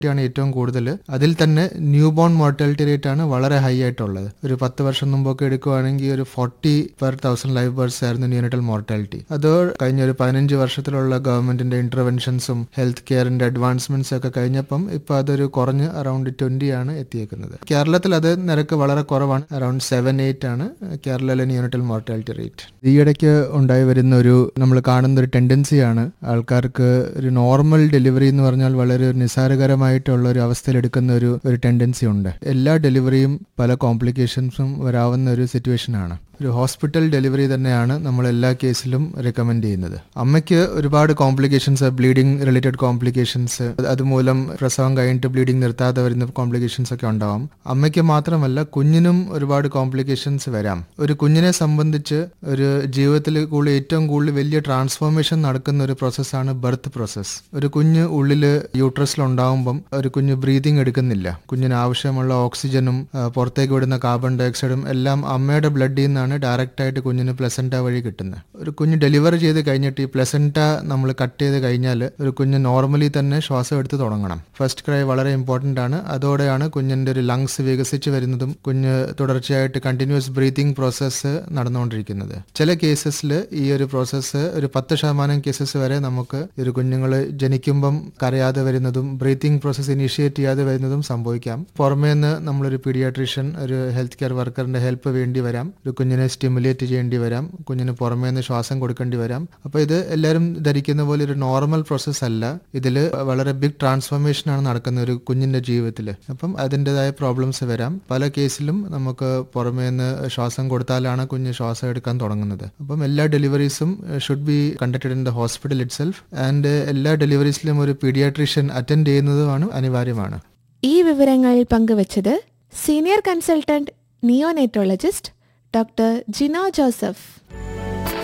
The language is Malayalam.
ആണ് ഏറ്റവും കൂടുതൽ അതിൽ തന്നെ ന്യൂ ബോൺ മോർട്ടാലിറ്റി റേറ്റ് ആണ് വളരെ ഹൈ ആയിട്ടുള്ളത് ഒരു പത്ത് വർഷം മുമ്പൊക്കെ എടുക്കുവാണെങ്കിൽ ഒരു forty per thousand live births ആയിരുന്നു ന്യൂനറ്റൽ മോർട്ടാലിറ്റി അത് കഴിഞ്ഞ ഒരു പതിനഞ്ച് വർഷത്തിലുള്ള ഗവൺമെന്റിന്റെ ഇന്റർവെൻഷൻസും ഹെൽത്ത് കെയറിന്റെ അഡ്വാൻസ്മെന്റ്സ് ഒക്കെ കഴിഞ്ഞപ്പം ഇപ്പൊ അതൊരു കുറഞ്ഞ് അറൌണ്ട് ട്വന്റി ആണ് എത്തിയേക്കുന്നത് കേരളത്തിൽ അത് നിരക്ക് വളരെ കുറവാണ് അറൌണ്ട് സെവൻ എയ്റ്റ് ആണ് കേരളയിലെ ന്യൂനറ്റൽ മോർട്ടാലിറ്റി റേറ്റ് ഈയിടയ്ക്ക് ഉണ്ടായി വരുന്ന ഒരു നമ്മൾ കാണുന്ന ഒരു ടെൻഡൻസിയാണ് ആൾക്കാർക്ക് ഒരു നോർമൽ ഡെലിവറി എന്ന് പറഞ്ഞാൽ വളരെ ഒരു നിസ്സാരകരമായിട്ടുള്ള ഒരു അവസ്ഥയിൽ എടുക്കുന്ന ഒരു ഒരു ടെൻഡൻസി ഉണ്ട് എല്ലാ ഡെലിവറിയും പല കോംപ്ലിക്കേഷൻസും വരാവുന്ന ഒരു സിറ്റുവേഷൻ ആണ് ഒരു ഹോസ്പിറ്റൽ ഡെലിവറി തന്നെയാണ് നമ്മൾ എല്ലാ കേസിലും റെക്കമെൻഡ് ചെയ്യുന്നത് അമ്മയ്ക്ക് ഒരുപാട് കോംപ്ലിക്കേഷൻസ് ബ്ലീഡിംഗ് റിലേറ്റഡ് കോംപ്ലിക്കേഷൻസ് അതുമൂലം പ്രസവം കഴിഞ്ഞിട്ട് ബ്ലീഡിംഗ് നിർത്താതെ വരുന്ന കോംപ്ലിക്കേഷൻസ് ഒക്കെ ഉണ്ടാവാം അമ്മയ്ക്ക് മാത്രമല്ല കുഞ്ഞിനും ഒരുപാട് കോംപ്ലിക്കേഷൻസ് വരാം ഒരു കുഞ്ഞിനെ സംബന്ധിച്ച് ഒരു ജീവിതത്തിൽ കൂടുതൽ ഏറ്റവും കൂടുതൽ വലിയ ട്രാൻസ്ഫോർമേഷൻ നടക്കുന്ന ഒരു പ്രോസസ്സാണ് ബർത്ത് പ്രോസസ്സ് ഒരു കുഞ്ഞ് ഉള്ളിൽ യൂട്രസിൽ ഉണ്ടാവുമ്പം ഒരു കുഞ്ഞ് ബ്രീതിങ് എടുക്കുന്നില്ല കുഞ്ഞിന് ആവശ്യമുള്ള ഓക്സിജനും ആ, പുറത്തേക്ക് വിടുന്ന കാർബൺ ഡയോക്സൈഡും എല്ലാം അമ്മയുടെ ബ്ലഡിൽ നിന്നാണ് ഡയറക്റ്റ് ആയിട്ട് കുഞ്ഞിന് പ്ലസൻറ്റ വഴി കിട്ടുന്നത് ഒരു കുഞ്ഞ് ഡെലിവറി ചെയ്ത് കഴിഞ്ഞിട്ട് ഈ പ്ലസൻറ്റ നമ്മൾ കട്ട് ചെയ്ത് കഴിഞ്ഞാൽ ഒരു കുഞ്ഞ് നോർമലി തന്നെ ശ്വാസം എടുത്ത് തുടങ്ങണം ഫസ്റ്റ് ക്രൈ വളരെ ഇമ്പോർട്ടൻ്റ് ആണ് അതോടെയാണ് കുഞ്ഞിൻ്റെ ഒരു ലങ്സ് വികസിച്ച് വരുന്നതും കുഞ്ഞ് തുടർച്ചയായിട്ട് കണ്ടിന്യൂസ് ബ്രീതിങ് പ്രോസസ്സ് നടന്നുകൊണ്ടിരിക്കുന്നത് ചില കേസസിൽ ഈ ഒരു പ്രോസസ്സ് ഒരു പത്ത് ശതമാനം കേസസ് വരെ നമുക്ക് ഒരു കുഞ്ഞുങ്ങൾ ജനിക്കുമ്പം കരയാതെ വരുന്നതും ബ്രീതിങ് പ്രോസസ്സ് ഇനിഷ്യേറ്റ് ചെയ്യാതെ വരുന്നതും സംഭവിക്കാം പുറമേ നിന്ന് നമ്മളൊരു പീഡിയാട്രീഷ്യൻ ഒരു ഹെൽത്ത് കെയർ വർക്കറിന്റെ ഹെൽപ്പ് വേണ്ടി വരാം ഒരു കുഞ്ഞിനെ സ്റ്റിമുലേറ്റ് ചെയ്യേണ്ടി വരാം കുഞ്ഞിന് പുറമേ നിന്ന് ശ്വാസം കൊടുക്കേണ്ടി വരാം അപ്പോൾ ഇത് എല്ലാവരും ധരിക്കുന്ന പോലെ ഒരു നോർമൽ പ്രോസസ്സ് അല്ല ഇതിൽ വളരെ ബിഗ് ട്രാൻസ്ഫോർമേഷൻ ആണ് നടക്കുന്ന ഒരു കുഞ്ഞിന്റെ ജീവിതത്തിൽ അപ്പം അതിൻ്റെതായ പ്രോബ്ലംസ് വരാം പല കേസിലും നമുക്ക് പുറമേ നിന്ന് ശ്വാസം കൊടുത്താലാണ് കുഞ്ഞ് ശ്വാസം എടുക്കാൻ തുടങ്ങുന്നത് അപ്പം എല്ലാ ഡെലിവറീസും should be conducted in the hospital itself and എല്ലാ ഡെലിവറീസിലും ഒരു പീഡിയാട്രീഷ്യൻ അറ്റൻഡ് ചെയ്യുന്നതുമാണ് അനിവാര്യമാണ് ഈ വിവരങ്ങൾ പങ്കുവച്ചത് senior consultant neonatologist doctor Gino Joseph